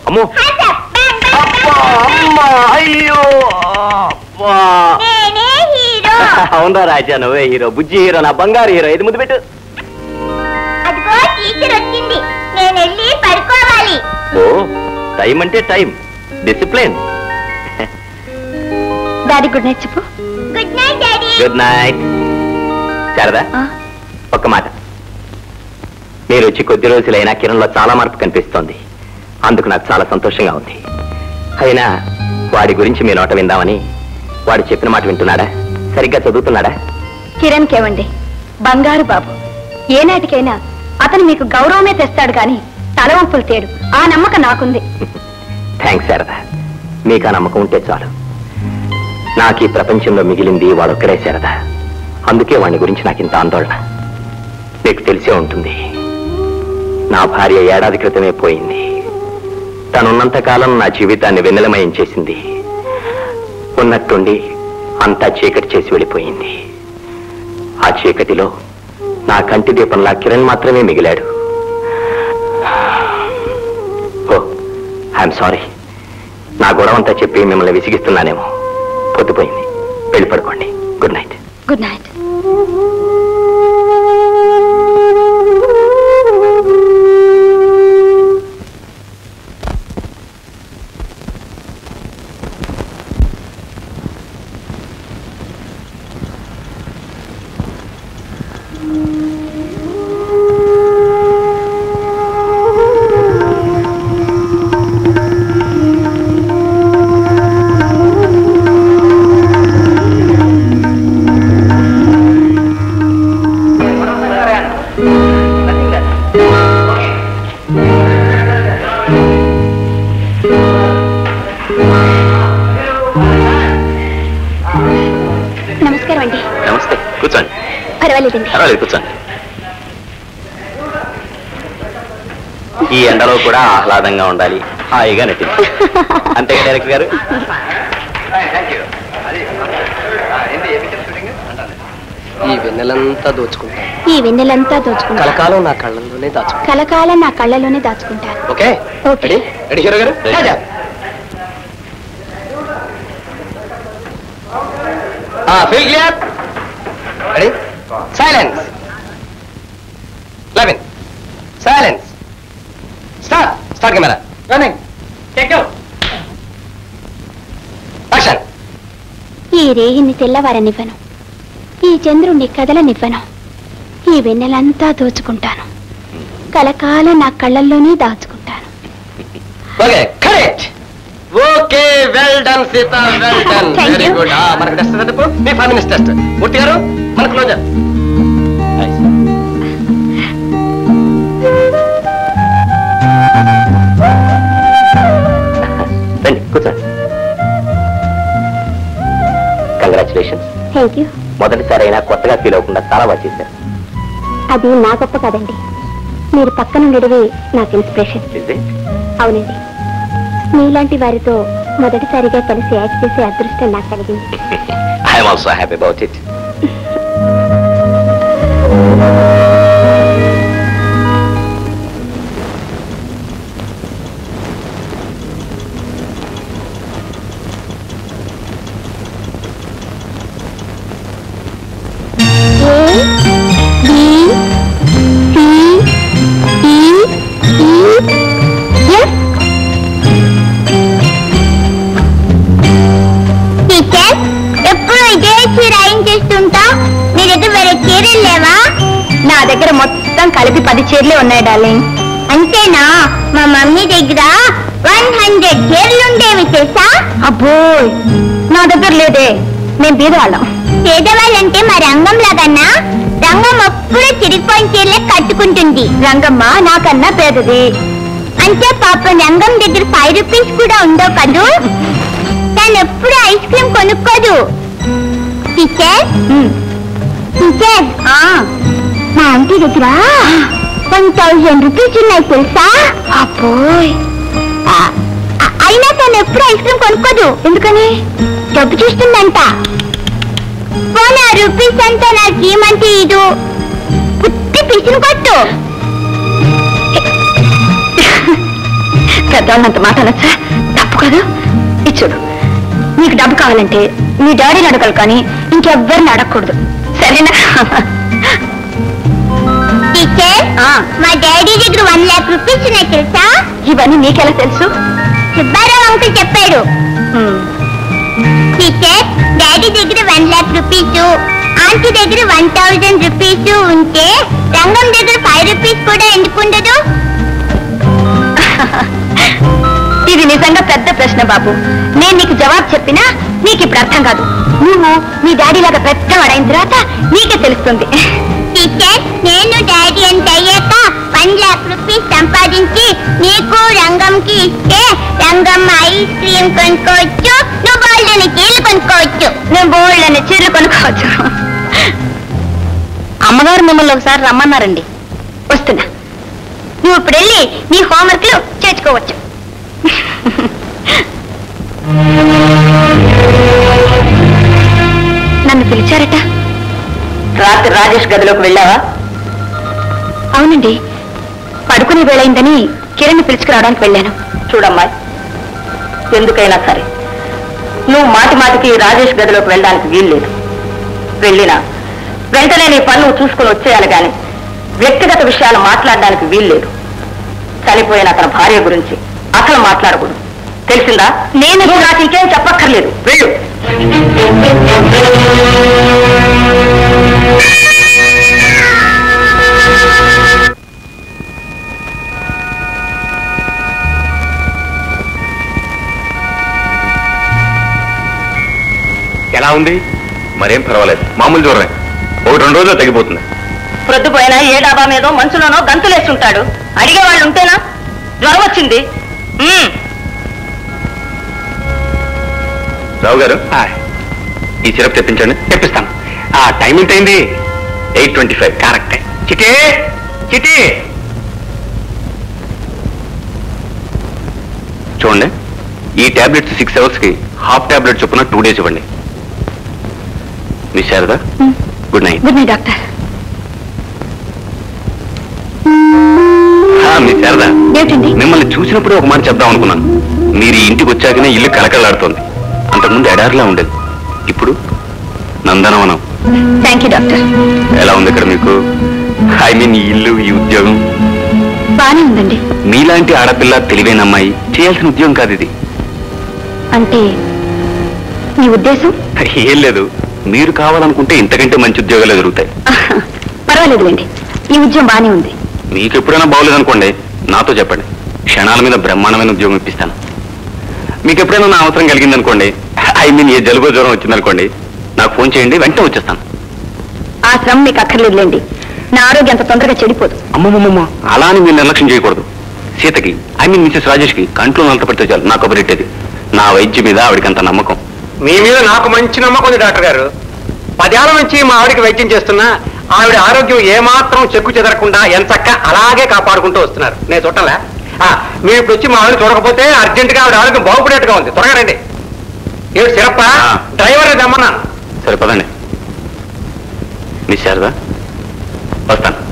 అమ్మో అబ్బా, అమ్మా, అయ్యో అబ్బా. నేనే హీరో అవునా రాజా నువ్వే హీరో బుజ్జి హీరో నా బంగారు హీరో ఇది ముద్దు పెట్టు అదిగో టీచర్ వచ్చింది నేను వెళ్ళి పడుకోవాలి ఓ టైం అంటే time discipline daddy good night చెప్పు good night daddy good night Sharada ఆ, ఒక్క మాట మీరు వచ్చి కొద్ది రోజులైనా కిరణ్లో చాలా మార్పు కనిపిస్తోంది అందుకు నాకు చాలా సంతోషంగా ఉంది అయినా వాడి గురించి మీ నోట విందామని వాడు చెప్పిన మాట వింటున్నాడా సరిగ్గా చదువుతున్నాడా కిరణ్ కేవండి బంగారు బాబు ఏనాటికైనా అతను మీకు గౌరవమే తెస్తాడు కానీ తల వంపులు తేడు ఆ నమ్మకం నాకుంది థ్యాంక్స్ శారదా మీకు ఆ నమ్మకం ఉంటే చాలు నాకు ఈ ప్రపంచంలో మిగిలింది వాడొక్కడే శారదా అందుకే వాడి గురించి నాకు ఇంత ఆందోళన మీకు తెలిసే ఉంటుంది నా భార్య ఏడాది క్రితమే పోయింది తనున్నంత కాలం నా జీవితాన్ని వెన్నెలమయం చేసింది ఉన్నట్టుండి అంతా చీకటి చేసి వెళ్ళిపోయింది ఆ చీకటిలో నా కంటి దీపంలా కిరణ్ మాత్రమే మిగిలాడు ఓ ఐఎమ్ సారీ నా గొడవంతా చెప్పి మిమ్మల్ని విసిగిస్తున్నానేమో పొద్దుపోయింది వెళ్ళి పడుకోండి గుడ్ నైట్ గుడ్ నైట్ నమస్కారం అండి నమస్తే కూర్చోండి పర్వాలేదండి పర్వాలేదు కూర్చోండి ఈ ఎండలో కూడా ఆహ్లాదంగా ఉండాలి హాయిగా నటించాలి అంతే కదా డైరెక్టర్ గారు ఈ వెన్నెలంతా దోచుకుంటాను ఈ వెన్నెలంతా దోచుకుంటా కలకాలం నా కళ్ళల్లోనే దాచుకుంటాను కలకాలం నా కళ్ళలోనే దాచుకుంటాను okay okay. Ready ready hero గారు Ready. Raja feel clear ready silence eleven silence start start camera running take action ఈ రేహిని తెల్లవారనివ్వను ఈ చంద్రుణ్ణి కదలనివ్వను ఈ వెన్నెలంతా దోచుకుంటాను కలకాలం నా కళ్ళల్లోనే దాచుకుంటాను okay correct okay well done Sita well done Thank very you. Good మనకు టెస్ట్ చదువు మీ ఫైవ్ మినిట్స్ టెస్ట్ మూర్తి గారు మన క్లోజర్ రండి కూర్చోండి కంగ్రాచులేషన్స్ థ్యాంక్ యూ మొదటిసారి అయినా కొత్తగా ఫీల్ అవ్వకుండా చాలా బాగా చేశారు అది నా గొప్ప కాదండి మీరు పక్కన ఉండడమే నాకు ఇన్స్పిరేషన్ Is it? అవునండి మీలాంటి వారితో మొదటిసారిగా కలిసి యాక్ట్ చేసే అదృష్టం నాకు కలిగింది I am also happy about it. Teacher ఎప్పుడు ఇదే చీర చేస్తుంటా నీ దగ్గర వేరే చీరలు లేవా నా దగ్గర మొత్తం కలిపి పది చీరలే ఉన్నాయి డార్లింగ్ అంతేనా మా మమ్మీ దగ్గర వన్ హండ్రెడ్ చీరలు ఉండేవి తెలుసా అబ్బోయ్ నా దగ్గర లేదే మేము బీదవాళ్ళం పేదవాళ్ళంటే మా రంగం లాగన్నా రంగం ఎప్పుడు చిరిగిపోయిన చీరలే కట్టుకుంటుంది రంగమ్మ నాకన్నా పేదది అంటే పాపం రంగం దగ్గర ఫైవ్ రూపీస్ కూడా ఉండవు కదూ తను ఎప్పుడు ఐస్ క్రీమ్ కొనుక్కోదు టీచర్ టీచర్ మా ఆంటీ దగ్గర వన్ థౌజండ్ రూపీస్ ఉన్నాయి తెలుసా అబ్బోయ్ ఆ, ఆ- అయినా తను ఎప్పుడు ఐస్ క్రీమ్ కొనుక్కోదు ఎందుకని డబ్బు చూస్తుందంట పోనీ ఆ రూపీస్ అంతా నాకు ఏమంటే ఇదు పుట్టి పిసిని కొట్టు పెద్దవాళ్ళంత మాట అనొచ్చా తప్పు కాదు ఇచ్చుడు నీకు డబ్బు కావాలంటే మీ డాడీని అడగలు కానీ ఇంకెవ్వరిని అడగకూడదు సరేనా టీచర్ ఆ. మా డాడీ దగ్గర వన్ లాక్ రూపీస్ ఉన్నాయి తెలుసా ఇవన్నీ నీకెలా తెలుసు సుబ్బారావు అంకుల్ చెప్పాడు హ్మ్. టీచర్ డాడీ దగ్గర వన్ లాక్ రూపీస్ ఆంటీ దగ్గర వన్ థౌజండ్ రూపీస్ ఉంటే రంగం దగ్గర ఫైవ్ రూపీస్ కూడా ఎందుకు ఉండదు ఇది నిజంగా పెద్ద ప్రశ్న బాబు నేను నీకు జవాబు చెప్పినా నీకు ఇప్పుడు అర్థం కాదు నువ్వు మీ డాడీ లాగా పెద్దవాడైన తర్వాత నీకే తెలుస్తుంది టీచర్ నేను డాడీ అంత అయ్యాక వన్ లాక్ రూపీస్ సంపాదించి నీకు రంగంకి ఇస్తే రంగం ఐస్ క్రీమ్ కొనుక్కోవచ్చు నువ్వు వాళ్ళని చీరలు కొనుక్కోవచ్చు నేను బోల్డ్ చీరలు కొనుక్కోవచ్చు అమ్మగారు మిమ్మల్ని ఒకసారి రమ్మన్నారండి వస్తున్నా నువ్వు ఇప్పుడు వెళ్ళి నీ హోంవర్క్లు చేర్చుకోవచ్చు నన్ను పిలిచారట రాత్రి రాజేష్ గదిలోకి వెళ్ళావా అవునండి పడుకునే వేళైందని కిరణ్ పిలుచుకురావడానికి వెళ్ళాను చూడమ్మా ఎందుకైనా సరే నువ్వు మాటి మాటికి రాజేష్ గదిలోకి వెళ్ళడానికి వీల్లేదు వెళ్ళినా వెంటనే నీ పని నువ్వు చూసుకుని వచ్చేయాలి కానీ వ్యక్తిగత విషయాలు మాట్లాడడానికి వీల్లేదు చనిపోయిన అతని భార్య గురించి అసలు మాట్లాడకూడదు తెలిసిందా నేను నాకు ఇంకేం చెప్పక్కర్లేదు వెళ్ళు ఎలా ఉంది మరేం పర్వాలేదు మామూలు జ్వరమే ఒకటి రెండు రోజులు తగ్గిపోతుంది ప్రొద్దుపోయినా ఏ డాబా మీదో మంచులోనో గంతులేస్తుంటాడు అడిగే వాళ్ళు ఉంటేనా జ్వరం వచ్చింది మ్మ్. రావు గారు ఈ సిరప్ తెప్పించండి తెప్పిస్తాను ఆ టైం ఎంత అయింది ఎయిట్ ట్వంటీ ఫైవ్ కరెక్ట్ చిటే చిటి చూడండి ఈ టాబ్లెట్స్ సిక్స్ అవర్స్ కి హాఫ్ టాబ్లెట్ చొప్పున టూ డేస్ ఇవ్వండి మీ శారదా మ్మ్. Good night good night doctor మీ శారదా ఏమిటండి మిమ్మల్ని చూసినప్పుడే ఒక మాట చెప్దాం అనుకున్నాను మీరు ఈ ఇంటికి వచ్చాకనే ఇల్లు కలకలాడుతోంది అంతకుముందు ఎడారిలా ఉండేది ఇప్పుడు నందనవనం థ్యాంక్ యూ డాక్టర్ ఎలా ఉంది ఇక్కడ మీకు ఐ మీన్ ఈ ఇల్లు ఈ ఉద్యోగం బానే ఉందండి మీలాంటి ఆడపిల్ల తెలివైన అమ్మాయి చేయాల్సిన ఉద్యోగం కాదు ఇది అంటే మీ ఉద్దేశం ఏం లేదు మీరు కావాలనుకుంటే ఇంతకంటే మంచి ఉద్యోగాలు ఎదురుతాయి పర్వాలేదులేండి ఈ ఉద్యోగం బానే ఉంది మీకు ఎప్పుడైనా బాగోలేదనుకోండి నాతో చెప్పండి క్షణాల మీద బ్రహ్మాండమైన ఉద్యోగం ఇప్పిస్తాను మీకు ఎప్పుడైనా నా అవసరం కలిగిందనుకోండి ఐ మీన్ ఏ జలుబు జ్వరం వచ్చిందనుకోండి నాకు ఫోన్ చేయండి వెంటనే వచ్చేస్తాను ఆ శ్రమ మీకు అక్కర్లేదులేండి నా ఆరోగ్యం అంత తొందరగా చెడిపోదు అమ్మమ్మమ్మ అలా అని మీరు నిర్లక్ష్యం చేయకూడదు సీతకి ఐ మీన్ మిసెస్ రాజేష్కి కంట్లో నలత పడితే చాలు నాకు కబురెట్టేది నా వైద్యం మీద ఆవిడకి అంత నమ్మకం మీ మీద నాకు మంచి నమ్మకం ఉంది డాక్టర్ గారు పదేళ్ల నుంచి మా ఆవిడకి వైద్యం చేస్తున్నా ఆవిడ ఆరోగ్యం ఏమాత్రం చెక్కు చెదరకుండా ఎంచక్క అలాగే కాపాడుకుంటూ వస్తున్నారు నేను చూడలే మీరు ఇప్పుడు వచ్చి మా ఆవిడ చూడకపోతే అర్జెంట్ గా ఆవిడ ఆరోగ్యం బాగుపడేట్టుగా ఉంది త్వరగా రండి ఏడు సిరప్ప ఆ. డ్రైవర్ దమ్మన్నాను సరే పదండి మిస్ శారదా వస్తాను